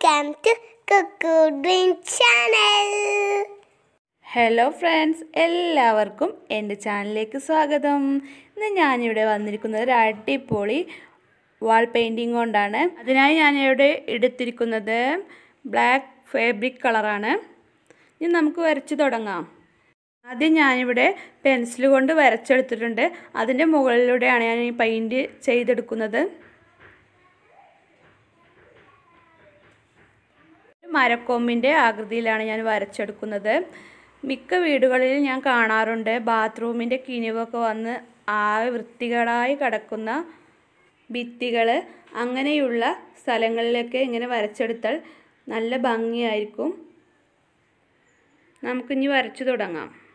welcome to Kukku dream channel hello friends എല്ലാവർക്കും എൻ്റെ ചാനലിലേക്ക് സ്വാഗതം ഇന്ന് ഞാനിവിടെ വന്നിരിക്കുന്നത് ഒരു അടിപൊളി വാൾ പെയിൻറ്റിങ് കൊണ്ടാണ് അതിനായി ഞാനിവിടെ എടുത്തിരിക്കുന്നത് ബ്ലാക്ക് ഫാബ്രിക് കളറാണ് ഇനി നമുക്ക് വരച്ച് തുടങ്ങാം ആദ്യം ഞാനിവിടെ പെൻസിൽ കൊണ്ട് വരച്ചെടുത്തിട്ടുണ്ട് അതിൻ്റെ മുകളിലൂടെയാണ് ഞാൻ ഈ പെയിൻറ്റ് ചെയ്തെടുക്കുന്നത് മരക്കൊമ്പിൻ്റെ ആകൃതിയിലാണ് ഞാൻ വരച്ചെടുക്കുന്നത് മിക്ക വീടുകളിൽ ഞാൻ കാണാറുണ്ട് ബാത്റൂമിൻ്റെ കിനിവൊക്കെ വന്ന് ആകെ വൃത്തികേടായി കിടക്കുന്ന ഭിത്തികൾ അങ്ങനെയുള്ള സ്ഥലങ്ങളിലൊക്കെ ഇങ്ങനെ വരച്ചെടുത്താൽ നല്ല ഭംഗിയായിരിക്കും നമുക്കിനി വരച്ചു തുടങ്ങാം